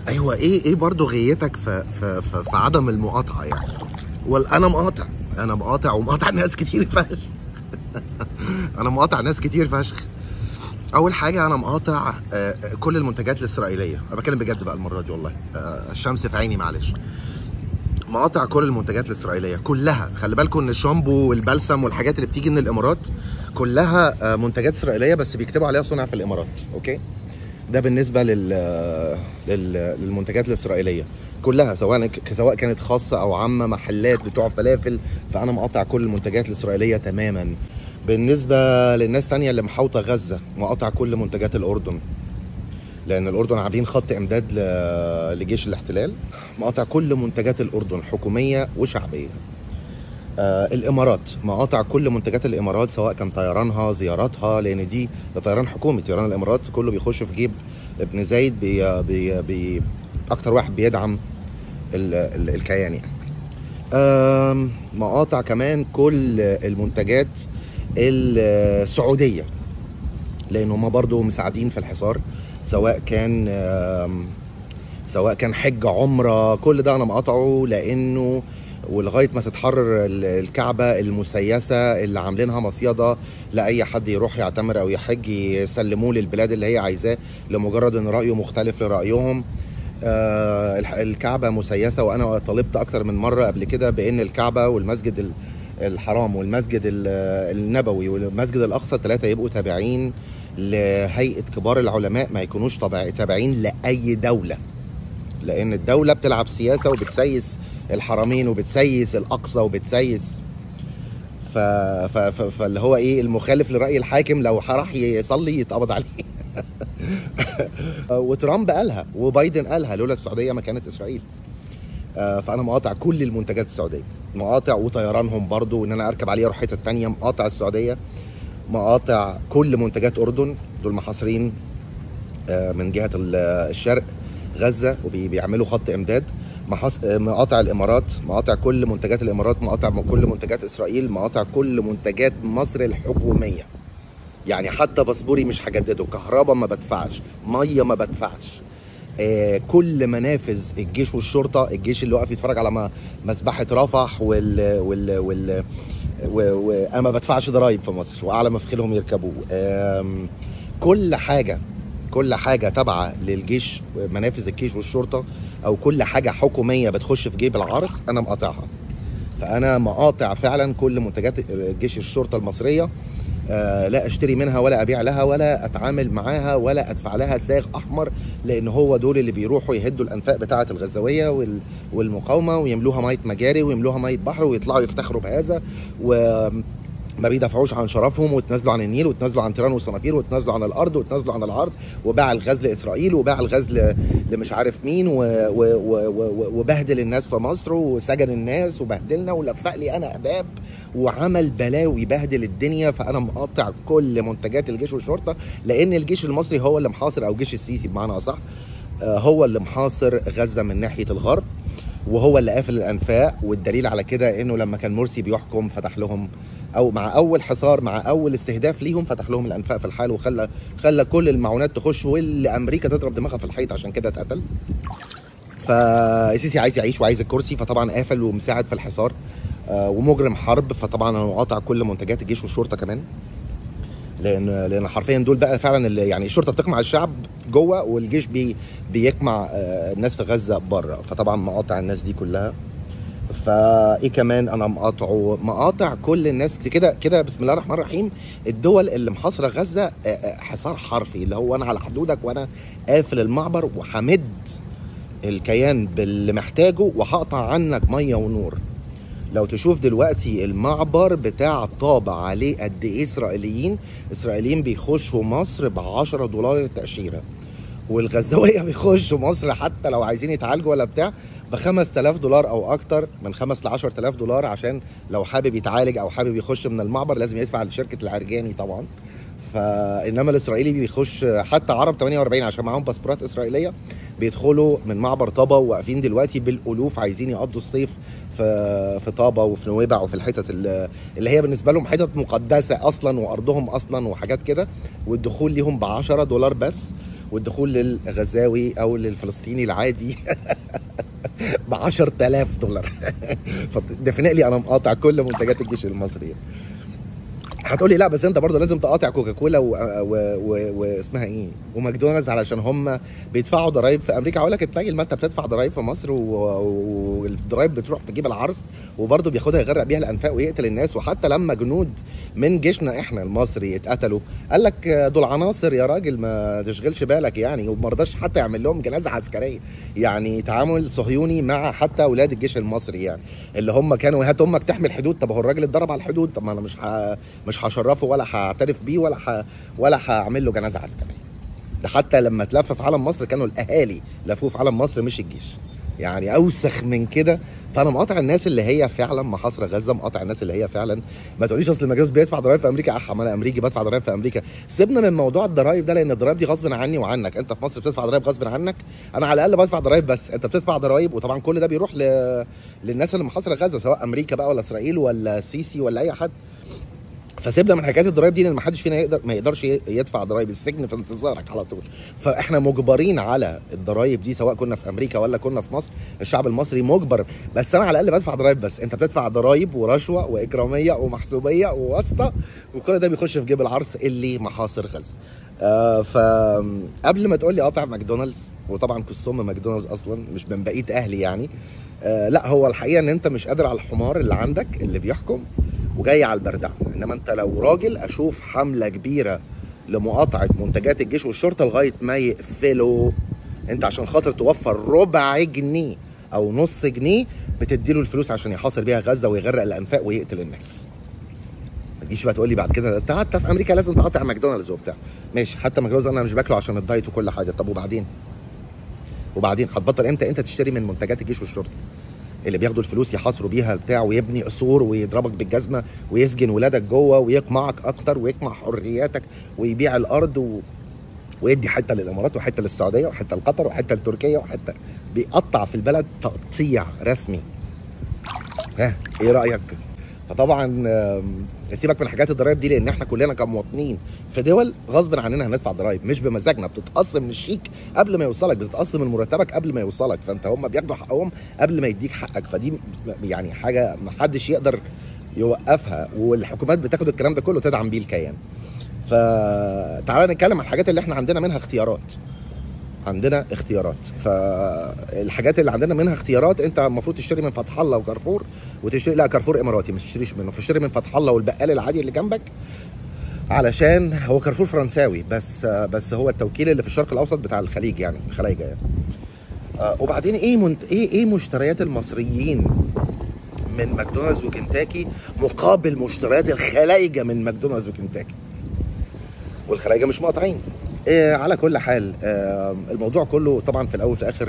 ايوه ايه ايه برضه غيتك في في في, في عدم المقاطعه يعني وانا مقاطع انا مقاطع ومقاطع ناس كتير فشخ انا مقاطع ناس كتير فشخ اول حاجه انا مقاطع آه، كل المنتجات الاسرائيليه انا بتكلم بجد بقى المره دي والله آه، الشمس في عيني معلش مقاطع كل المنتجات الاسرائيليه كلها خلي بالكم ان الشامبو والبلسم والحاجات اللي بتيجي من الامارات كلها آه، منتجات اسرائيليه بس بيكتبوا عليها صنع في الامارات اوكي ده بالنسبه لل... لل... للمنتجات الاسرائيليه كلها سواء ك- سواء كانت خاصه او عامه محلات بتوع فلافل فانا مقاطع كل المنتجات الاسرائيليه تماما بالنسبه للناس تانية اللي محاوطه غزه مقاطع كل منتجات الاردن لان الاردن عاملين خط امداد ل- لجيش الاحتلال مقاطع كل منتجات الاردن حكوميه وشعبيه آه الامارات مقاطع كل منتجات الامارات سواء كان طيرانها زياراتها لان دي ده طيران حكومي طيران الامارات كله بيخش في جيب ابن زايد بي بي بي اكتر واحد بيدعم ال ال الكيان يعني آم، مقاطع كمان كل المنتجات السعوديه لان هم برضو مساعدين في الحصار سواء كان آم، سواء كان حج عمره كل ده انا مقاطعه لانه ولغايه ما تتحرر ال- الكعبه المسيسه اللي عاملينها مصيده لاي حد يروح يعتمر او يحج يسلموه للبلاد اللي هي عايزاه لمجرد ان رايه مختلف لرايهم آه، الح- الكعبه مسيسه وانا طالبت اكتر من مره قبل كده بان الكعبه والمسجد ال- الحرام والمسجد ال- النبوي والمسجد الاقصى ثلاثه يبقوا تابعين لهيئه كبار العلماء ما يكونوش طبع- تابعين لاي دوله لان الدوله بتلعب سياسه وبتسيس الحرمين وبتسيس الاقصى وبتسيس ف... ف... ف... فاللي هو ايه المخالف لراي الحاكم لو راح يصلي يتقبض عليه وترامب قالها وبايدن قالها لولا السعوديه ما كانت اسرائيل آه، فانا مقاطع كل المنتجات السعوديه مقاطع وطيرانهم برضو وان انا اركب عليه اروح حته تانية مقاطع السعوديه مقاطع كل منتجات اردن دول محاصرين آه، من جهه ال- الشرق غزه وبيعملوا خط امداد محاص- آه، مقاطع الامارات مقاطع كل منتجات الامارات مقاطع كل منتجات اسرائيل مقاطع كل منتجات مصر الحكوميه يعني حتى باسبوري مش هجدده كهرباء ما بدفعش ميه ما بدفعش آه كل منافذ الجيش والشرطه الجيش اللي واقف يتفرج على م- مذبحه رفح وال وال وال و- وانا ما بدفعش ضرايب في مصر واعلى مفخلهم يركبوه آم، كل حاجه كل حاجه تابعه للجيش منافذ الجيش والشرطه او كل حاجه حكوميه بتخش في جيب العرس انا مقاطعها فانا مقاطع فعلا كل منتجات جيش الشرطه المصريه آه، لا اشتري منها ولا ابيع لها ولا اتعامل معاها ولا ادفع لها ساغ احمر لان هو دول اللي بيروحوا يهدوا الانفاق بتاعه الغزاويه وال- والمقاومه ويملوها ميه مجاري ويملوها ميه بحر ويطلعوا يفتخروا بهذا و ما بيدافعوش عن شرفهم وتنازلوا عن النيل وتنازلوا عن تيران والصنافير وتنازلوا عن الارض وتنازلوا عن العرض وباع الغاز لاسرائيل وباع الغاز ل- لمش عارف مين و- و- و- و- وبهدل الناس في مصر وسجن الناس وبهدلنا ولفق لي انا اباب وعمل بلاوي بهدل الدنيا فانا مقاطع كل منتجات الجيش والشرطه لان الجيش المصري هو اللي محاصر او جيش السيسي بمعنى اصح آه، هو اللي محاصر غزه من ناحيه الغرب وهو اللي قافل الانفاق والدليل على كده انه لما كان مرسي بيحكم فتح لهم او مع اول حصار مع اول استهداف ليهم فتح لهم الانفاق في الحال وخلى خلى كل المعونات تخش واللي امريكا تضرب دماغها في الحيط عشان كده اتقتل فالسيسي عايز يعيش وعايز الكرسي فطبعا قافل ومساعد في الحصار آه، ومجرم حرب فطبعا انا مقاطع كل منتجات الجيش والشرطه كمان لان لان حرفيا دول بقى فعلا اللي يعني الشرطه بتقمع الشعب جوه والجيش بي بيقمع آه، الناس في غزه بره فطبعا مقاطع الناس دي كلها فايه كمان انا مقاطعه مقاطع كل الناس كده كده بسم الله الرحمن الرحيم الدول اللي محاصره غزه آه، آه، حصار حرفي اللي هو انا على حدودك وانا قافل المعبر وحمد الكيان باللي محتاجه وهقطع عنك ميه ونور لو تشوف دلوقتي المعبر بتاع طابع عليه قد ايه اسرائيليين اسرائيليين بيخشوا مصر ب 10 دولار التاشيره والغزاويه بيخشوا مصر حتى لو عايزين يتعالجوا ولا بتاع ب 5000 دولار او اكتر من 5 ل 10000 دولار عشان لو حابب يتعالج او حابب يخش من المعبر لازم يدفع لشركه العرجاني طبعا فانما الاسرائيلي بيخش حتى عرب 48 عشان معاهم باسبورات اسرائيليه بيدخلوا من معبر طابا وواقفين دلوقتي بالالوف عايزين يقضوا الصيف في في طابا وفي نويبع وفي الحتت ال- اللي هي بالنسبه لهم حتت مقدسه اصلا وارضهم اصلا وحاجات كده والدخول ليهم ب 10 دولار بس والدخول للغزاوي او للفلسطيني العادي ب 10000 دولار فديفينتلي انا مقاطع كل منتجات الجيش المصري هتقولي لا بس انت برضه لازم تقاطع كوكاكولا واسمها ايه وماكدونالدز علشان هم بيدفعوا ضرايب في امريكا هقول لك اتنيل ما انت بتدفع ضرايب في مصر والضرايب بتروح في جيب العرض وبرضه بياخدها يغرق بيها الانفاق ويقتل الناس وحتى لما جنود من جيشنا احنا المصري اتقتلوا قال لك دول عناصر يا راجل ما تشغلش بالك يعني وما رضاش حتى يعمل لهم جنازه عسكريه يعني تعامل صهيوني مع حتى اولاد الجيش المصري يعني اللي هم كانوا هات امك تحمي الحدود طب هو الراجل اتضرب على الحدود طب ما انا مش ح... مش هشرفه ولا هعترف بيه ولا ح... ولا هعمل له جنازه عسكريه ده حتى لما تلف في علم مصر كانوا الاهالي لفوه في علم مصر مش الجيش يعني اوسخ من كده فانا مقاطع الناس اللي هي فعلا محاصره غزه مقاطع الناس اللي هي فعلا ما تقوليش اصل المجوز بيدفع ضرايب في امريكا اح انا امريكي بدفع ضرايب في امريكا سيبنا من موضوع الضرايب ده لان الضرايب دي غصب عني وعنك انت في مصر بتدفع ضرايب غصب عنك انا على الاقل بدفع ضرايب بس انت بتدفع ضرايب وطبعا كل ده بيروح ل... للناس اللي محاصره غزه سواء امريكا بقى ولا اسرائيل ولا السيسي ولا اي حد فسيبنا من حكايه الضرايب دي لان ما حدش فينا يقدر ما يقدرش يدفع ضرايب السجن في انتظارك على طول فاحنا مجبرين على الضرايب دي سواء كنا في امريكا ولا كنا في مصر الشعب المصري مجبر بس انا على الاقل بدفع ضرايب بس انت بتدفع ضرايب ورشوه واكراميه ومحسوبيه وواسطه وكل ده بيخش في جيب العرس اللي محاصر غزه آه فقبل ما تقول لي قاطع ماكدونالدز وطبعا كسوم ماكدونالدز اصلا مش من بقيه اهلي يعني آه لا هو الحقيقه ان انت مش قادر على الحمار اللي عندك اللي بيحكم وجاي على البردع انما انت لو راجل اشوف حمله كبيره لمقاطعه منتجات الجيش والشرطه لغايه ما يقفلوا انت عشان خاطر توفر ربع جنيه او نص جنيه بتديله الفلوس عشان يحاصر بيها غزه ويغرق الانفاق ويقتل الناس ما تجيش بقى تقول لي بعد كده انت حتى في امريكا لازم تقاطع ماكدونالدز وبتاع ماشي حتى ماكدونالدز انا مش باكله عشان الدايت وكل حاجه طب وبعدين وبعدين هتبطل امتى انت تشتري من منتجات الجيش والشرطه اللي بياخدوا الفلوس يحاصروا بيها البتاع ويبني قصور ويضربك بالجزمه ويسجن ولادك جوه ويقمعك اكتر ويقمع حرياتك ويبيع الارض و... ويدي حته للامارات وحته للسعوديه وحته لقطر وحته لتركيا وحته بيقطع في البلد تقطيع رسمي ها ايه رايك فطبعا سيبك من حاجات الضرايب دي لان احنا كلنا كمواطنين في دول غصب عننا هندفع ضرايب مش بمزاجنا بتتقسم من الشيك قبل ما يوصلك بتتقسم من مرتبك قبل ما يوصلك فانت هم بياخدوا حقهم قبل ما يديك حقك فدي يعني حاجه ما حدش يقدر يوقفها والحكومات بتاخد الكلام ده كله تدعم بيه الكيان فتعالى نتكلم عن الحاجات اللي احنا عندنا منها اختيارات عندنا اختيارات فالحاجات اللي عندنا منها اختيارات انت المفروض تشتري من فتح الله وكارفور وتشتري لا كارفور اماراتي ما تشتريش منه تشتري من فتح الله والبقال العادي اللي جنبك علشان هو كارفور فرنساوي بس بس هو التوكيل اللي في الشرق الاوسط بتاع الخليج يعني الخلايجه يعني وبعدين ايه منت... ايه ايه مشتريات المصريين من ماكدونالدز وكنتاكي مقابل مشتريات الخلايجه من ماكدونالدز وكنتاكي والخلايجه مش مقاطعين إيه على كل حال الموضوع كله طبعا في الاول وفي الاخر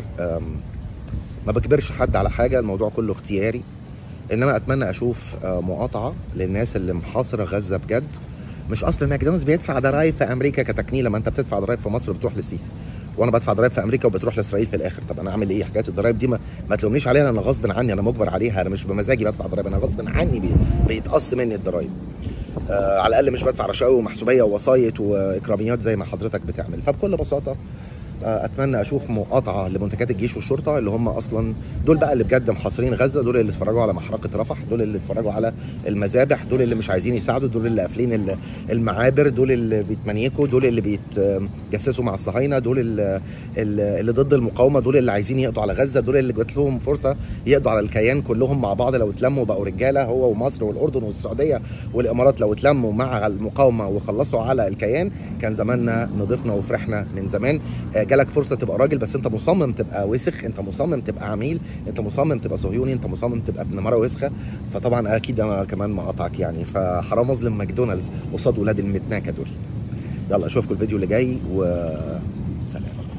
ما بكبرش حد على حاجه الموضوع كله اختياري انما اتمنى اشوف مقاطعه للناس اللي محاصره غزه بجد مش اصل ماكدونالدز بيدفع ضرايب في امريكا كتكنيله ما انت بتدفع ضرايب في مصر بتروح للسيسي وانا بدفع ضرايب في امريكا وبتروح لاسرائيل في الاخر طب انا اعمل ايه حكايه الضرايب دي ما, ما تلومنيش عليها انا غصب عني انا مجبر عليها انا مش بمزاجي بدفع ضرايب انا غصب عني بي... بيتقص مني الضرايب آه على الاقل مش بدفع رشاوي ومحسوبيه ووسايط واكراميات زي ما حضرتك بتعمل فبكل بساطه آه اتمنى اشوف مقاطعه لمنتجات الجيش والشرطه اللي هم اصلا دول بقى اللي بجد محاصرين غزه دول اللي اتفرجوا على محرقه رفح دول اللي اتفرجوا على المذابح دول اللي مش عايزين يساعدوا دول اللي قافلين المعابر دول اللي بيتمنيكوا دول اللي بيتجسسوا مع الصهاينه دول اللي, اللي ضد المقاومه دول اللي عايزين يقضوا على غزه دول اللي جات لهم فرصه يقضوا على الكيان كلهم مع بعض لو اتلموا بقوا رجاله هو ومصر والاردن والسعوديه والامارات لو اتلموا مع المقاومه وخلصوا على الكيان كان زماننا نضفنا وفرحنا من زمان جالك فرصه تبقى راجل بس انت مصمم تبقى وسخ انت مصمم تبقى عميل انت مصمم تبقى صهيوني انت مصمم تبقى ابن مره وسخه فطبعا اكيد انا كمان مقاطعك يعني فحرام اظلم ماكدونالدز قصاد ولاد المتناكه دول يلا اشوفكم الفيديو اللي جاي وسلام